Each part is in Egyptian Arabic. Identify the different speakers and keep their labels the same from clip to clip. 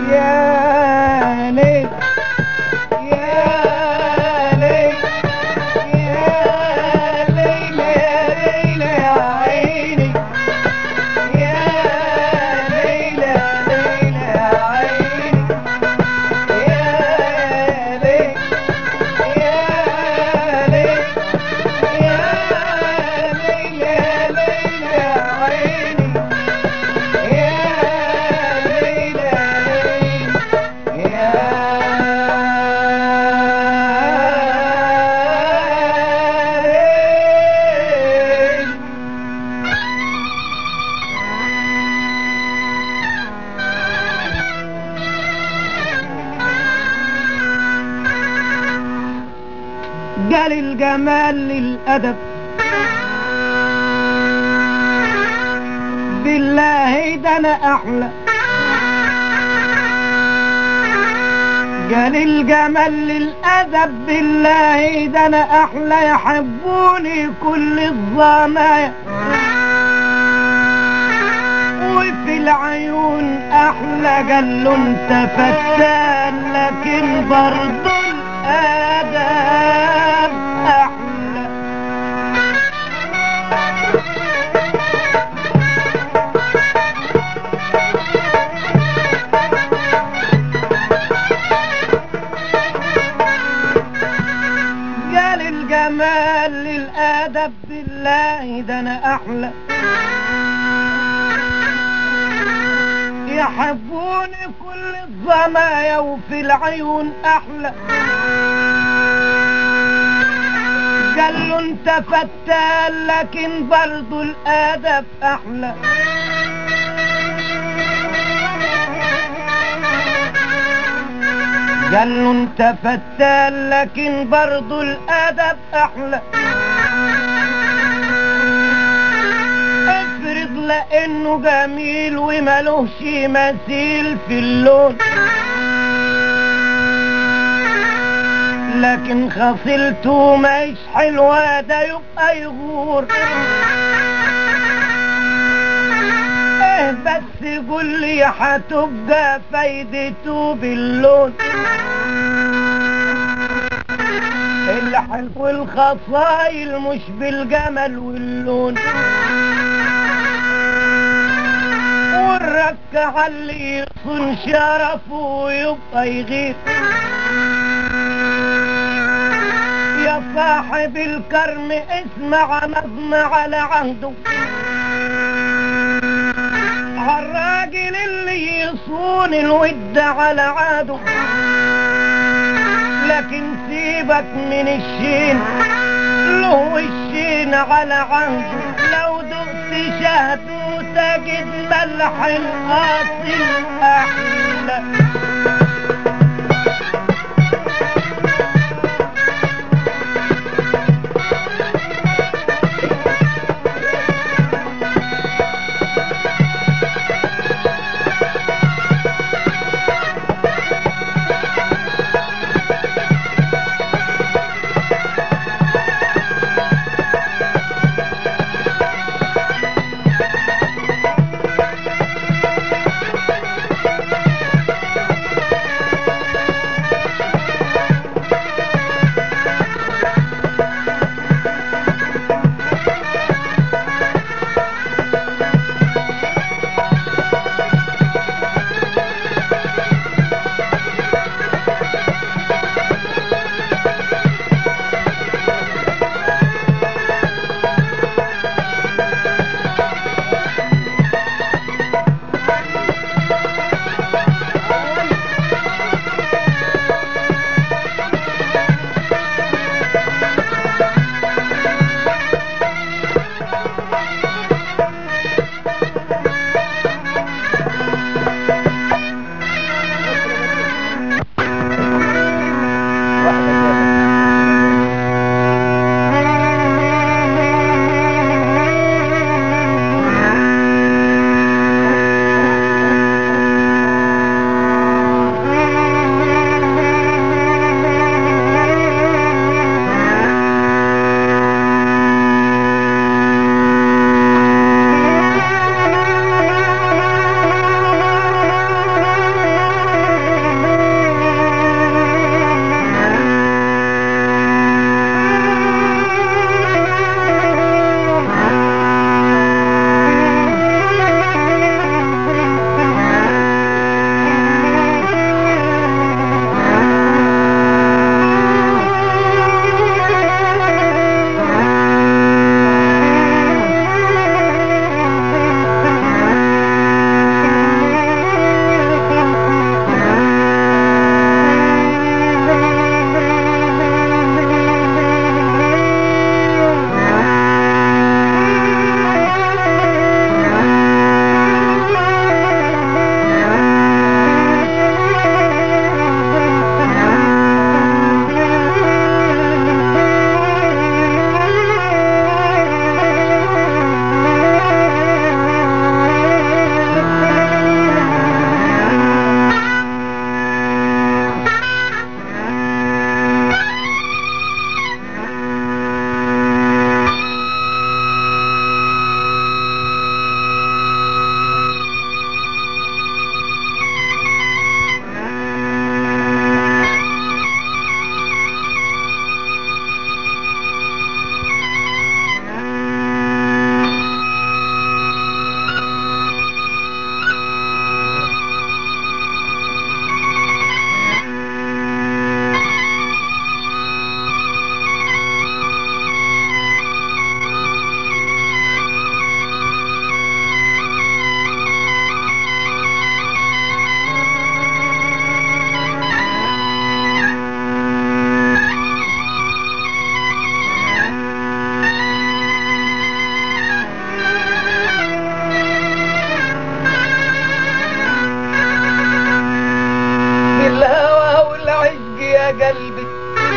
Speaker 1: يا ليل يا ليل يا ليل يا ليل يا عيني يا ليل يا ليل يا عيني يا ليل يا ليل يا ليل يا ليل يا عيني يا ليل يا ليل يا ليل قال الجمال للأدب بالله ده أنا أحلى قال الجمال للأدب بالله ده أنا أحلى يحبوني كل الظنايا وفي العيون أحلى قال له أنت فتان لكن برضو الآداب أحلى قال الجمال للأدب بالله ده أنا أحلى يحبوني كل الظمايا وفي العيون أحلى قال له انت فتان لكن برضو الادب احلى قال له انت فتان لكن برضو الادب احلى افرض لانه جميل وملوش مثيل في اللون لكن خصلته مش حلوة ده يبقى يغور ايه بس قول لي هتبقى فايدته باللون الحلو والخصايل مش بالجمل واللون والرك على اللي يصون شرفه ويبقى يغير يا صاحب الكرم اسمع نظم على عهده الراجل اللي يصون الود على عاده لكن سيبك من الشين له الشين على عهده لو دقت شهد وتجد ملح الاصل احلى الهوى والعشق يا قلبي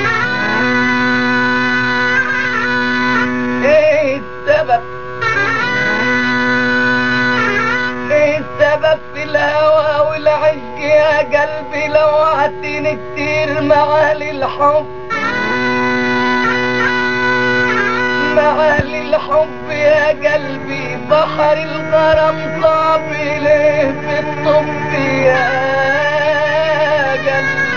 Speaker 1: ايه السبب ايه السبب في الهوى والعشق يا قلبي لو عدتني كتير معالي الحب معالي الحب يا قلبي بحر الغرام صعب ليه في الطب يا قلبي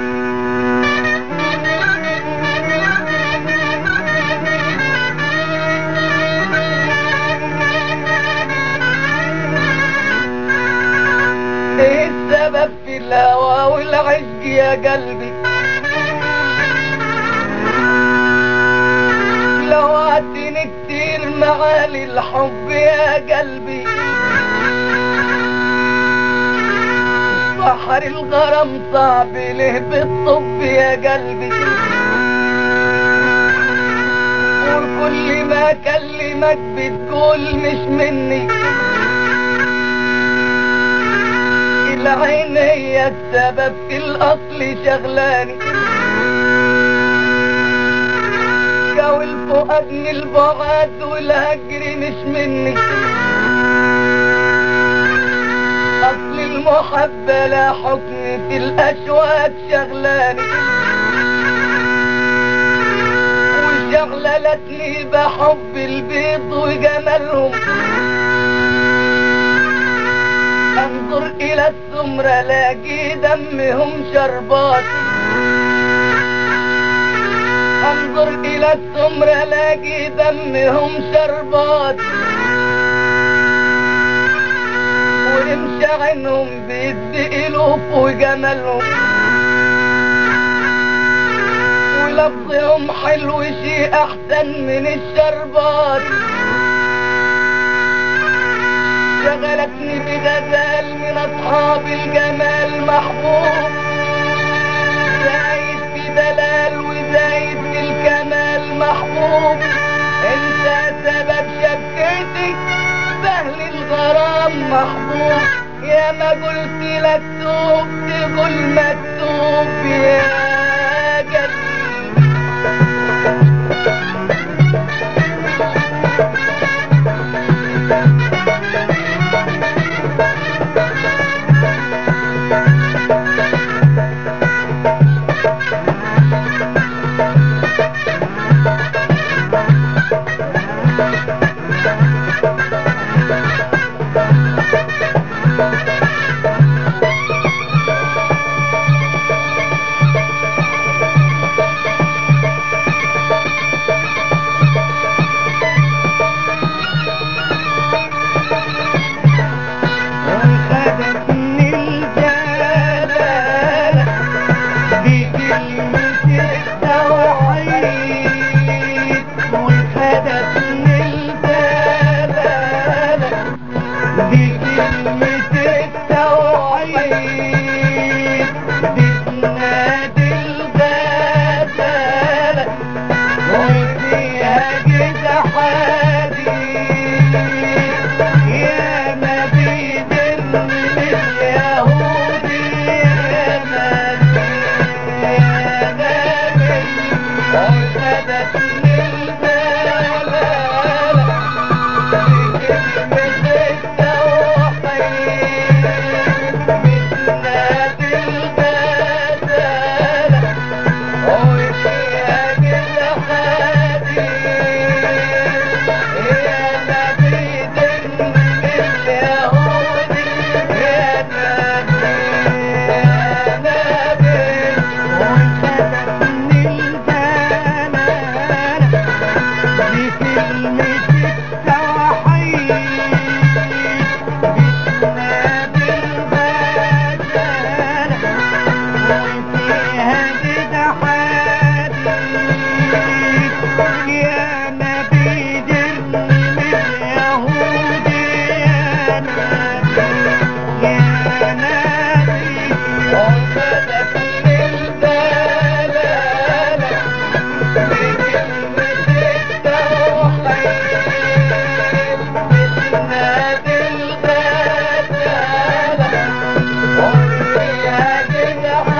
Speaker 1: ايه السبب في الهوى والعشق يا قلبي لو عدتني كتير معالي الحب يا قلبي بحر الغرام صعب ليه بالطب يا قلبي وكل ما اكلمك بتقول مش مني العين هي السبب في الاصل شغلاني جو الفؤاد من البعاد والهجر مش مني اصل المحبة لا حكم في الاشواك شغلاني وشغلتني بحب البيض وجمالهم انظر الى السمرة لاقي دمهم شربات انظر الى السمرة لاقي دمهم شربات ورمش عينهم بيدي الوف وجمالهم ولفظهم حلو شي احسن من الشربات شغلتني بغزال من اصحاب الجمال محبوب زايد في دلال وزايد في الكمال محبوب انت سبب شبكتي سهل الغرام محبوب يا ما قلت لك توب تقول مكتوب يا قلبي وخدتني الجلالة بكلمة التوحيد وخدتني الجلالة بكلمة التوحيد بتنادي الغزالة وفيها كده حديد يا مبيد اليهودي يا مبيد يا نبي وخدتني البلالة بكلمة التوحيد بتنادي الغزالة وفيها كده حديد يا نبيد اليهودي يا نبي يا نبي وخدتني الجلالة بكلمة التوحيد بتنادي الغزالة وفيها كده حديد يا نبي اليهودي يا نبي يا نبي وخدتني الدلالة بكلمة التوحيد بتنادي الغزالة وفيها كده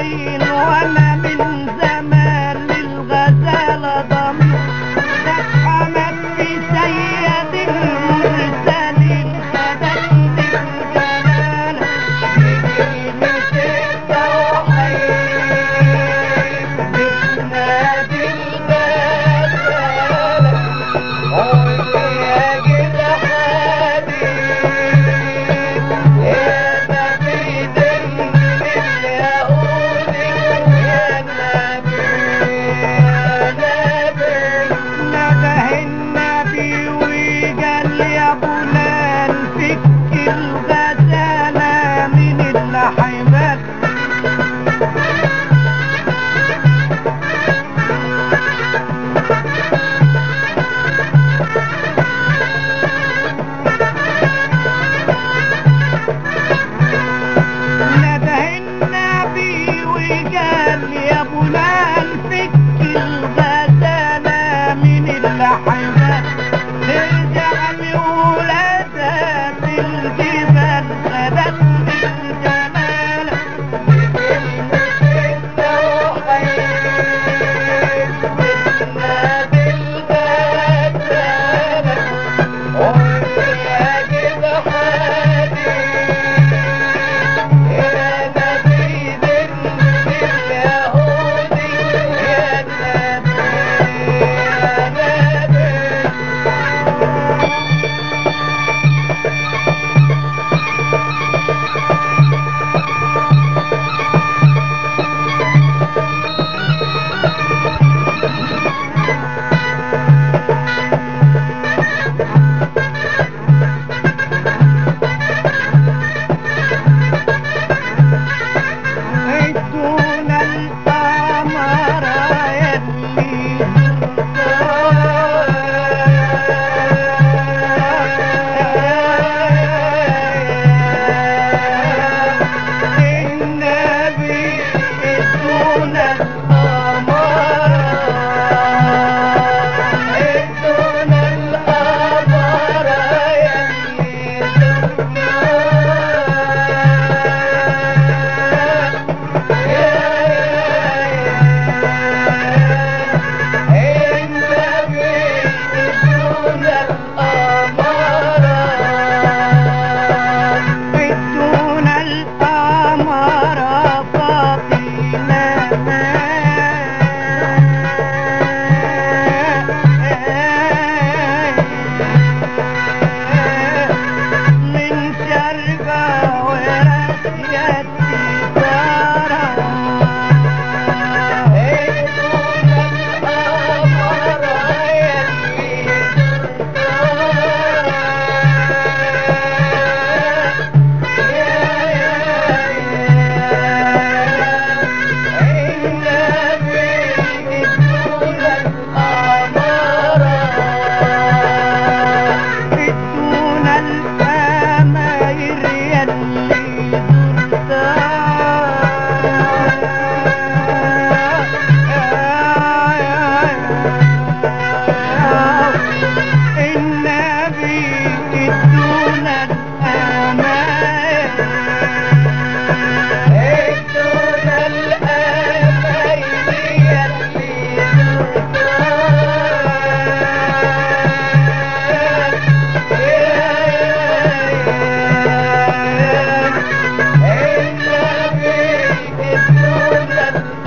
Speaker 1: حنين وانا من زمان للغزالة ضمير تتحمل في سيد المرسلين خدتني الجلالة بكلمة التوحيد بتنادي الغزالة قولي يا جدع حبيب يا نبي دم اليهود يا نبي يا نبي نده النبي وقال يا فلان فك الغزالة من اللحمات نده النبي وقال يا فلان فك الغزالة من اللحمات ترجع لولادها في الجبال خدتني الجمال بكلمة التوحيد بتنادي الغزالة قولي يا جدع حبيب يا نبي دم اليهودي يا نبي يا نبي دون القمر يلي النبي دون القمر دون القمر يلي بدون القمر فاطمة من شربة ورقية بدون الأماير يلي زرتها النبي دون الأماير دون الأماير يلي النبي دون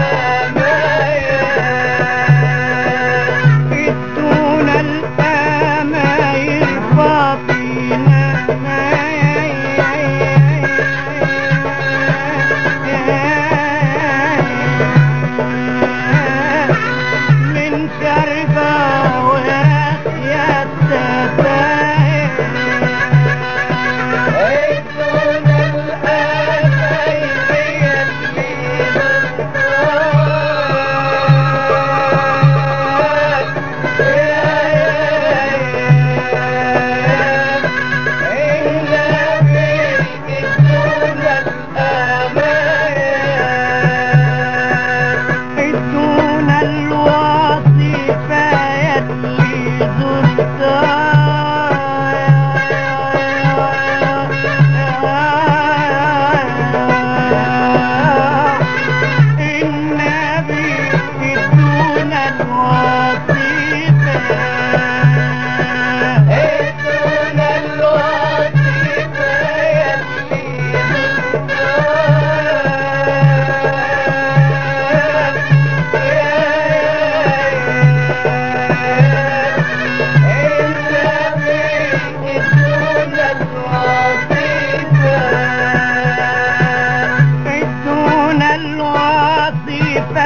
Speaker 1: لطيفة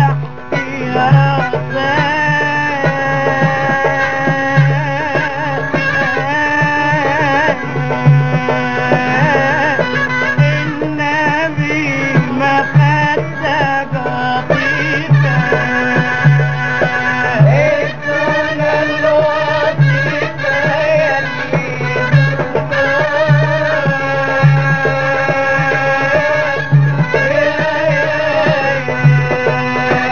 Speaker 1: مسحتي النبي ما خدك لطيفة الدنيا اللطيفة يلي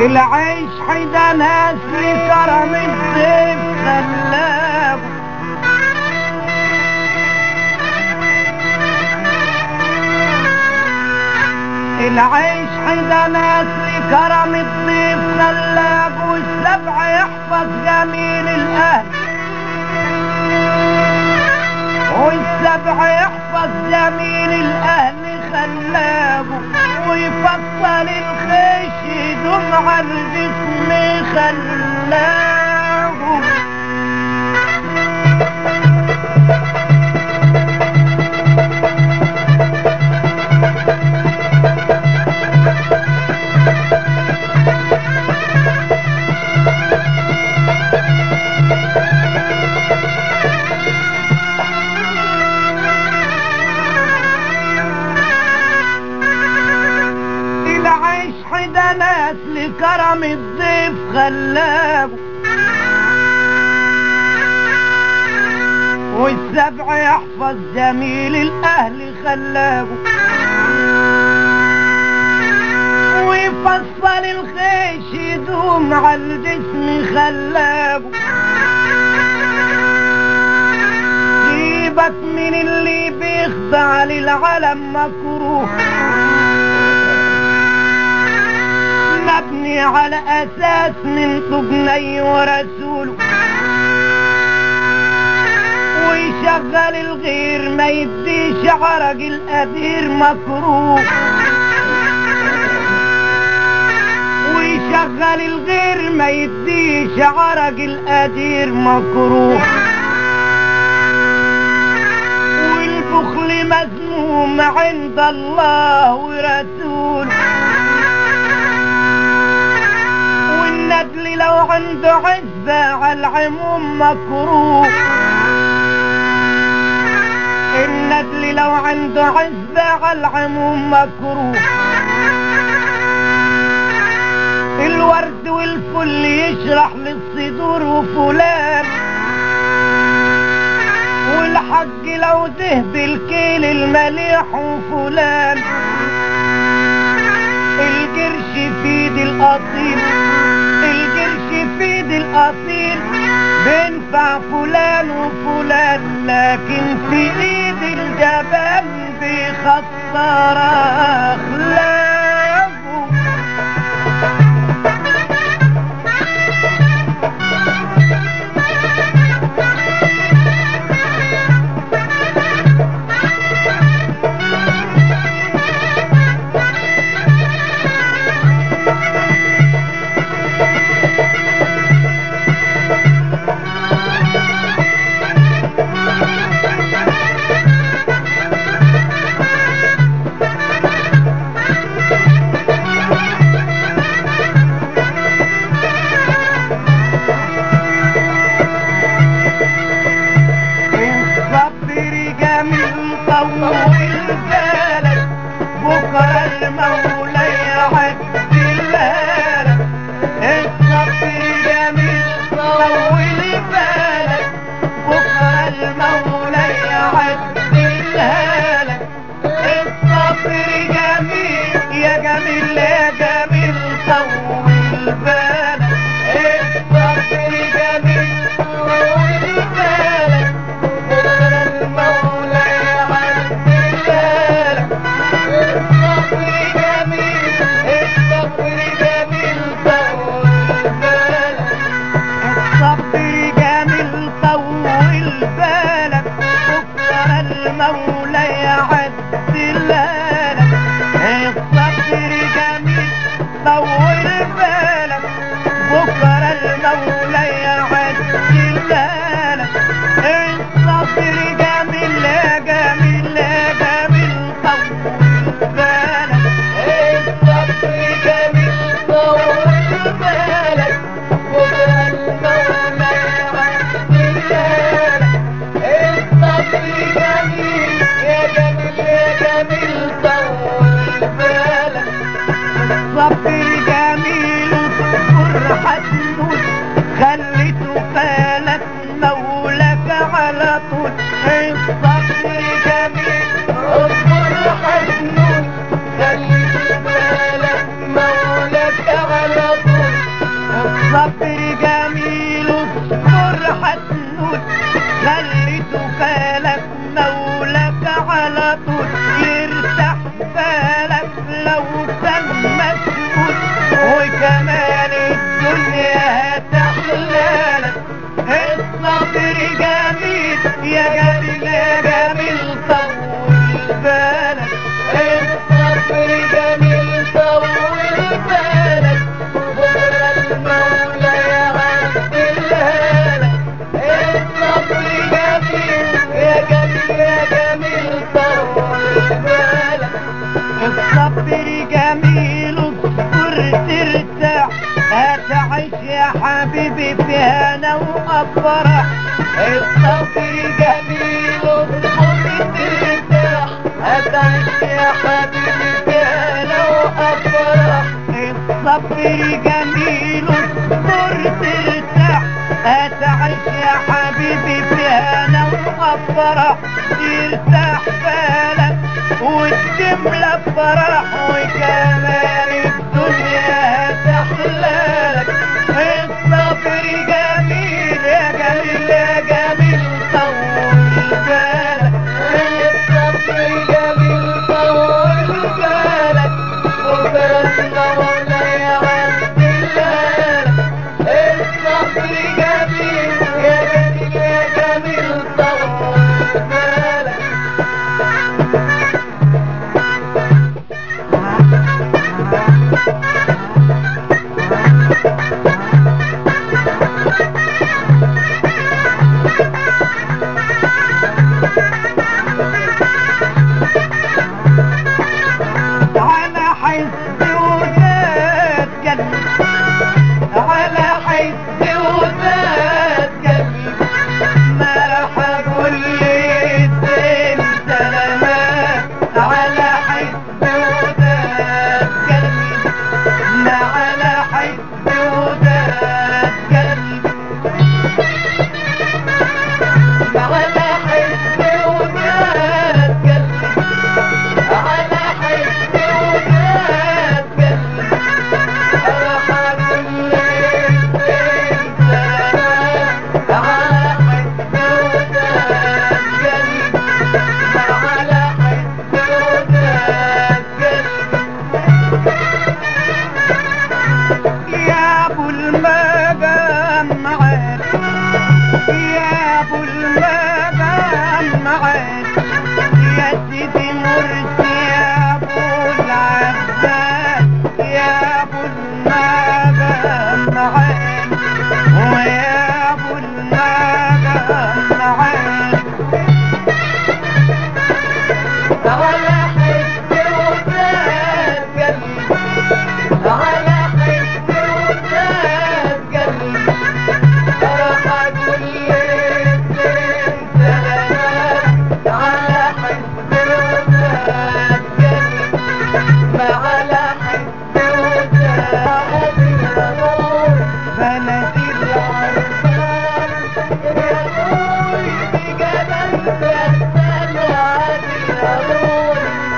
Speaker 1: العيش حدا ناس لكرم الضيف خلاب العيش حدا ناس لكرم الضيف خلاب والسبع يحفظ جميل الاهل والسبع يحفظ جميل الاهل خلابه ويفصل الخيش يدوم على الجسم خلابه العيش حدا ناس لكرم الضيف خلابه والسبع يحفظ جميل الاهل خلابه ويفصل الخيش يدوم على الجسم خلابه سيبك من اللي بيخضع للعلم مكروه نبني على اساس من طبني ورسوله ويشغل الغير ما يديش عرق الأبير مكروه ويشغل الغير ما يديش عرق الأدير مكروه والبخل مذموم عند الله ورسوله والندل لو عنده عزة على العموم مكروه الندل لو عنده عزة على العموم مكروه الورد والفل يشرح للصدور وفلان والحق لو ده بالكيل المليح وفلان القرش في ايد الاصيل القرش في ايد الاصيل بينفع فلان وفلان لكن في ايد الجبان بيخسر اخلاقه الصبر جميل طول بالك بكره المولى يعدلها لك الصبر جميل طول بالك بكره المولى يعدلها لك الصبر جميل يا جميل يا جميل طول بالك الصبر جميل طول بالك بكره المولى يعدلها لك الصبر جميل الصبر جميل طول بالك الصبر جميل طول بالك بكره المولى يعدلها لك الصبر جميل طول بالك بكره المولى يعدلها لك الصبر جميل يا جميل يا جميل طول بالك الصبر جميل طول بالك بكره المولى يعدلها لك الصبر جميل يا جميل يا الفرح الصبر جميل الصبر ترتاح هتعيش يا حبيبي فيها لو افرح الصبر جميل الصبر ترتاح هتعيش يا حبيبي فيها لو افرح يرتاح بالك وتملى فرح وكمان الدنيا هتحلالك الصبر جميل يا جميل يا جميل طول بالك الصبر جميل طول بالك وبرنا ولا يعدلك الصبر جميل يا جميل يا جميل طول بالك على حس وزاد قلبي على حس وزاد قلبي ما راح اقول لي الدين سلامات على حس وزاد قلبي ما على حس وزاد قلبي على حس وزاد قلبي على حس وزاد قلبي راح اقول لك انت على حس وزاد قلبي على حس وزاد قلبي يا ابو المقام معاك يا ابو المقام معاك يا سيدي مرسي يا ابو العباس يا ابو المقام معاك ويا ابو المقام معاك على حس وزاد قلبي على حس وزاد قلبي راح اقول لك انت سلامات على حس وزاد قلبي ما على حس وزاد النور بلدي العرفان يا ابوي بجمال فسان وعادي النور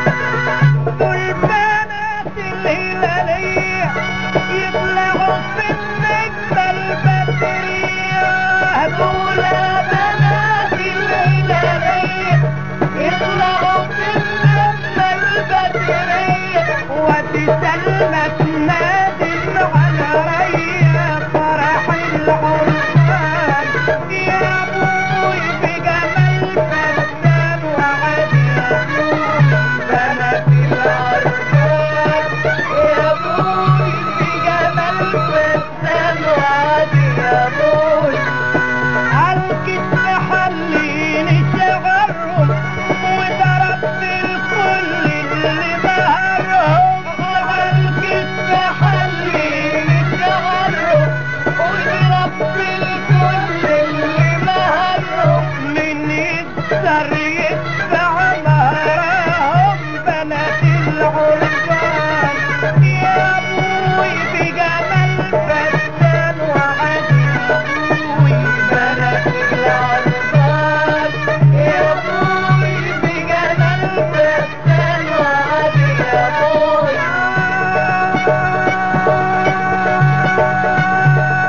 Speaker 1: والبنات الهلالية يطلعوا في النجمة البدرية دول بنات الهلالية يطلعوا في النجمة البدرية وتسلمى تنادي على ريا فرح العرفان يا ابوي بجمال فسان وعادي بنات العرفان يا ابوي بجمال فسان وعادي يا ابوي عالكتف حليني شعرهم وضربت الكل اللي بهرهم عالكتف حليني شعرهم وضربت الكل اللي بهرهم من يقدر يدفع مهرهم بنات العربان يا ابوي بجمال فسان وعدي ابوي بنات العربان يا ابوي بجمال فسان وعدي ابوي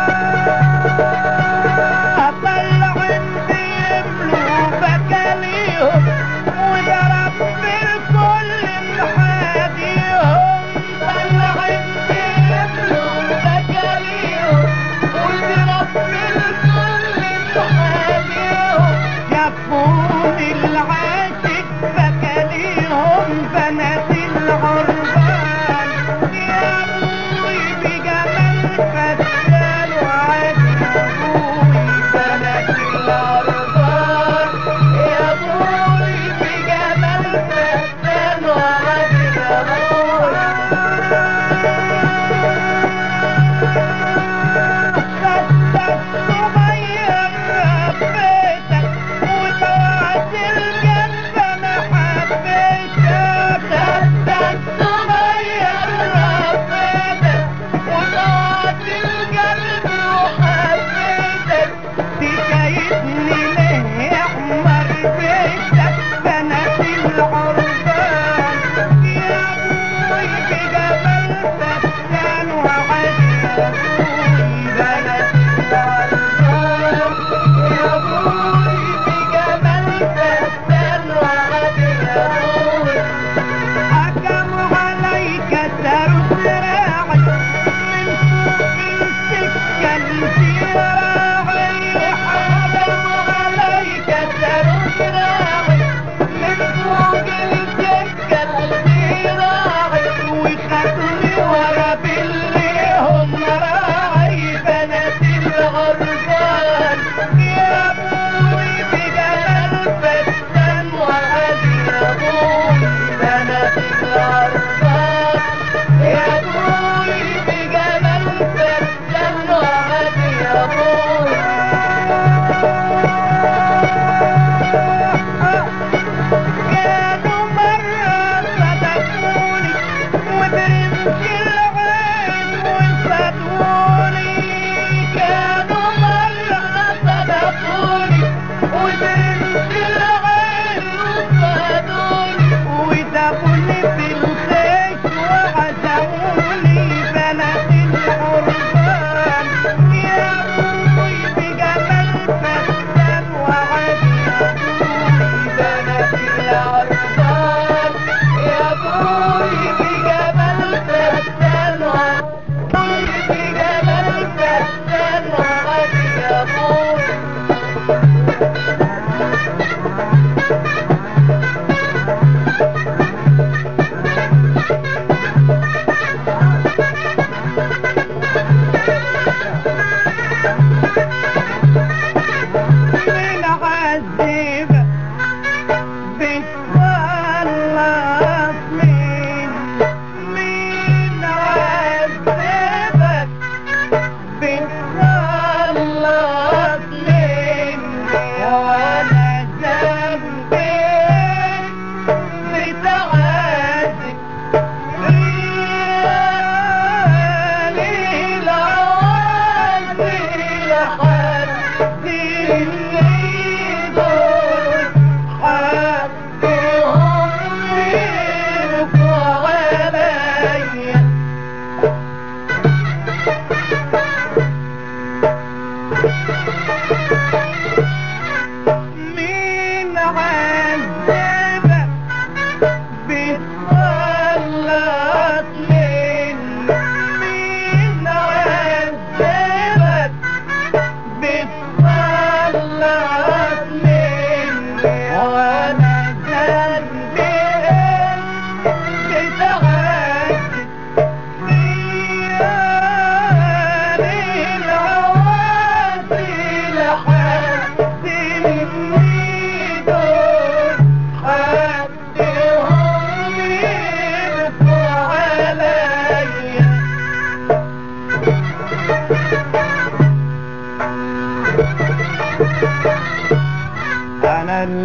Speaker 1: اطلع عندي يملوا بكاليل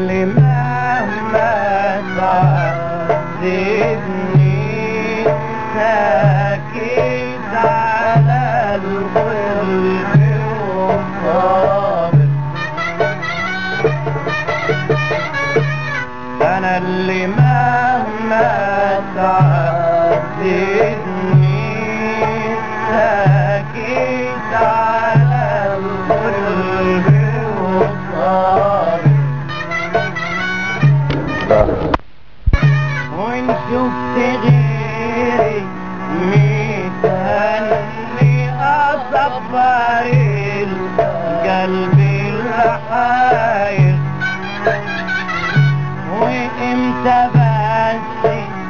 Speaker 1: اللي مهما تعذبني ساكت على القلب وصابر انا اللي مهما تعذبني ساكت على القلب وصابر وان شفت غيري متهني اصبر القلب الحاير وامتى بس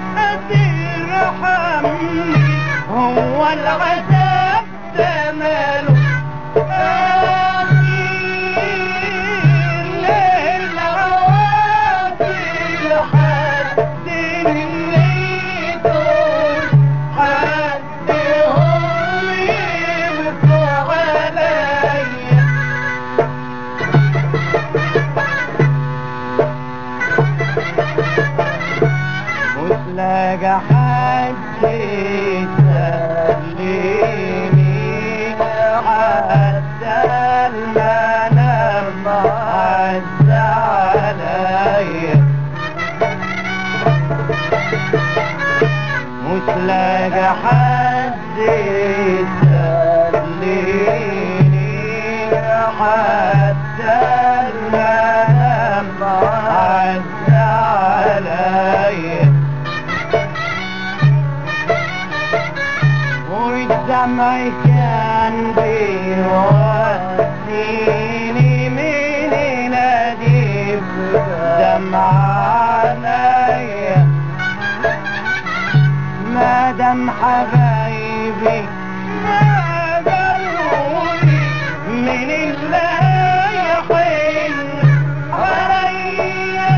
Speaker 1: ترحمني هو العذاب ده ماله أخير للعواطل حد النيدون حد هم يبكوا عليا مش لاقى حد يسليني حتى المنام عز عليا مش لاقى حد يسليني حتى المنام عز عليا والدمع كان بيوديني من ناديب دمع عليا ما دام حبايبي ما قالولي من الله يحن عليا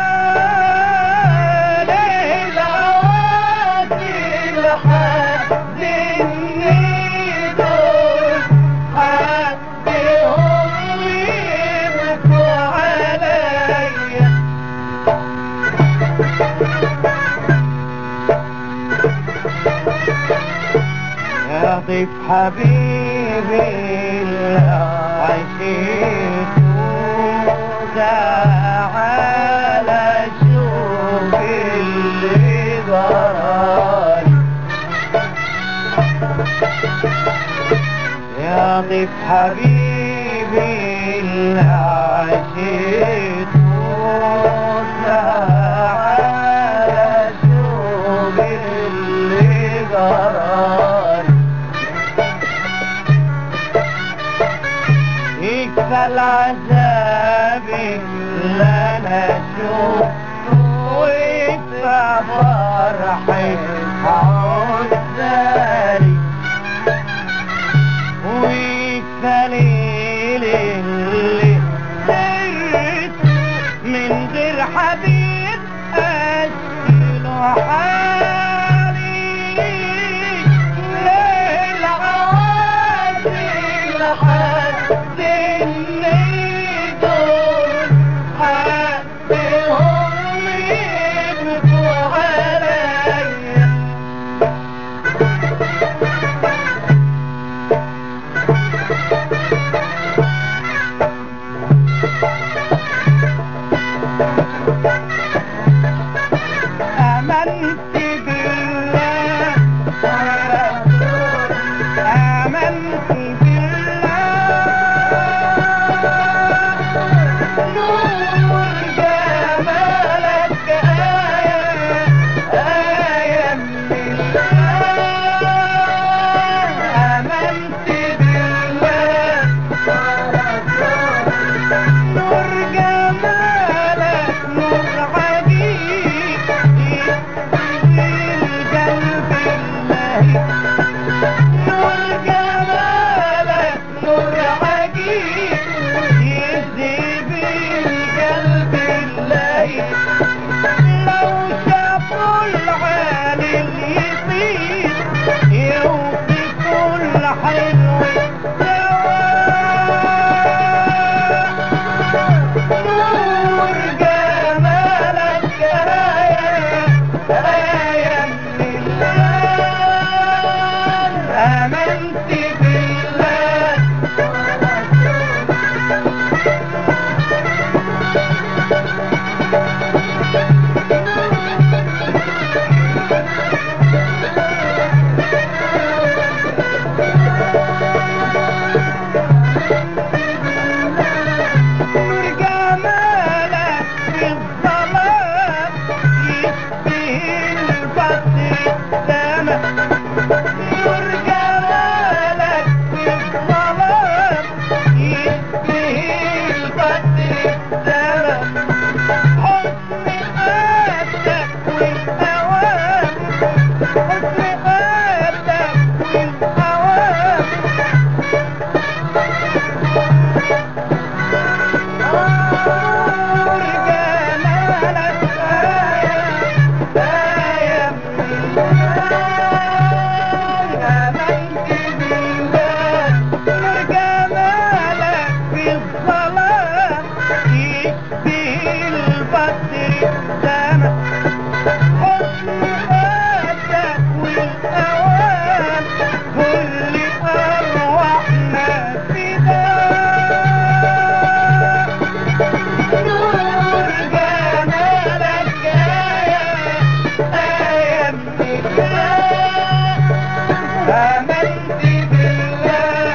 Speaker 1: ليل عواطل حد النيدون حد هم يبكوا عليا يا ضيف حبيبي عشيت تعالى شوف اللي جرالي يا ضيف حبيبي عشيت تعالى شوف اللي جرالي يكفى العذاب اللي انا شفته ويكفى فرحي عزالي ويكفى ليل اللي سرت من غير حبيب أسأله حالي ليل عوازل حد النيدون حد هم يبكوا عليا آمنت جمالك في الظلام يشبه البدر السما نور جمالك في الظلام يشبه البدر السما حسن قدك والأوام حسن قدك والأوام نور جمالك آية آية من آمنت بالله نور جمالك في الظلام يشبه البدر السما حسن قدك والأوان كل أرواحنا فداك نور جمالك آية آية من الله آمنت بالله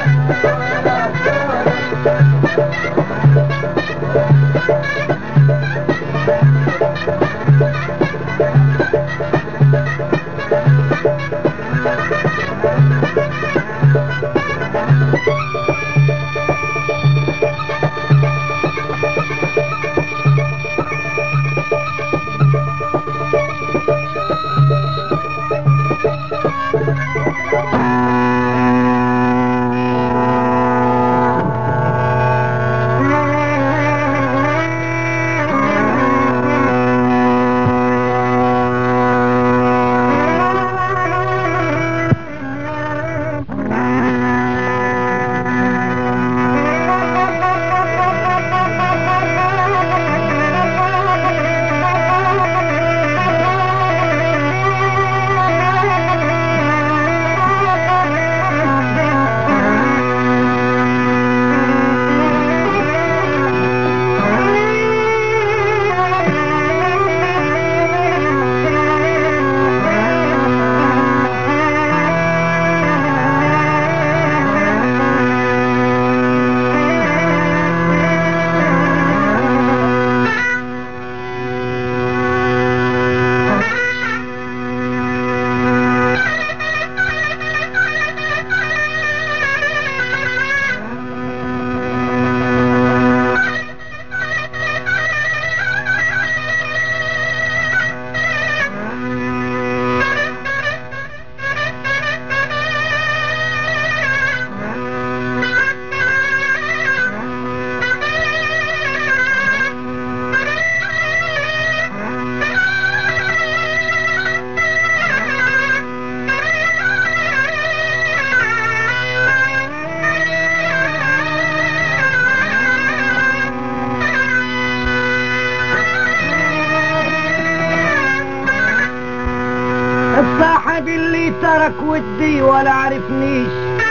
Speaker 1: الصاحب اللي ترك ودي ولا عرفنيش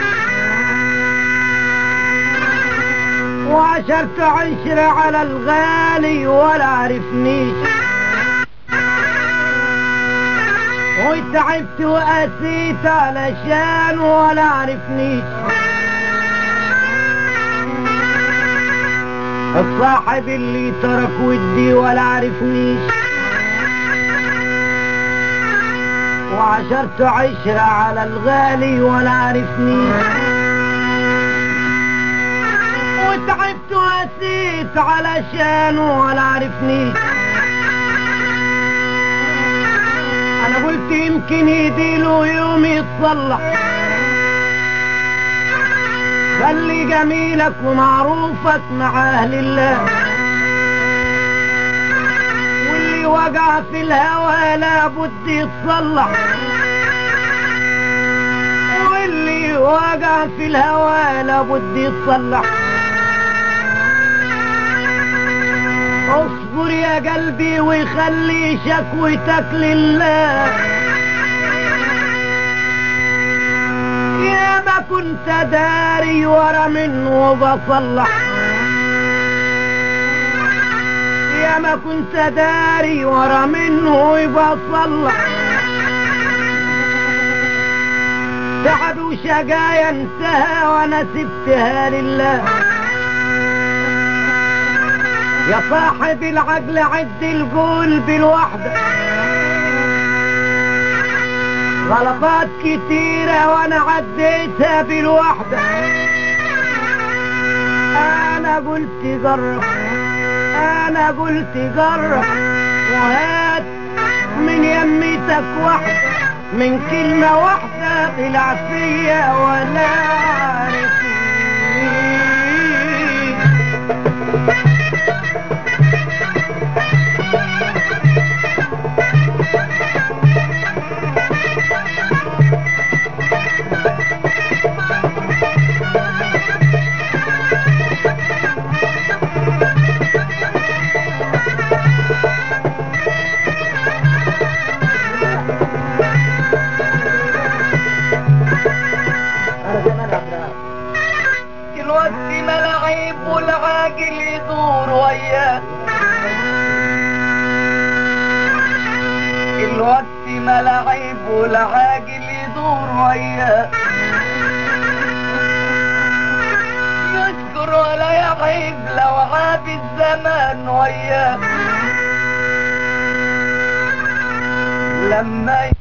Speaker 1: وعشرت عشرة على الغالي ولا عرفنيش وتعبت وقسيت علشان ولا عرفنيش الصاحب اللي ترك ودي ولا عرفنيش وعشرت عشرة على الغالي ولا عرفني وتعبت وقسيت علشانه ولا عرفني انا قلت يمكن يديله يوم يتصلح خلي جميلك ومعروفك مع اهل الله واللي وقع في الهوى لابد يتصلح واللي وقع في الهوى لابد يتصلح اصبر يا قلبي وخلي شكوتك لله يا ما كنت داري ورا منه وبصلح يا يا ما كنت داري ورا منه يبقى صلى تعب وشقايا انتهى وانا سبتها لله يا صاحب العقل عد القول بالوحدة غلطات كتيرة وانا عديتها بالوحدة انا قلت جرب انا قلت جرب وهات من يميتك واحدة من كلمة واحدة طلع فيا ولا عارفين الوقت ملاعب والعاقل يدور وياه الوقت ملاعب والعاقل يدور وياه يذكر ولا يعيب لو عاب الزمان وياه لما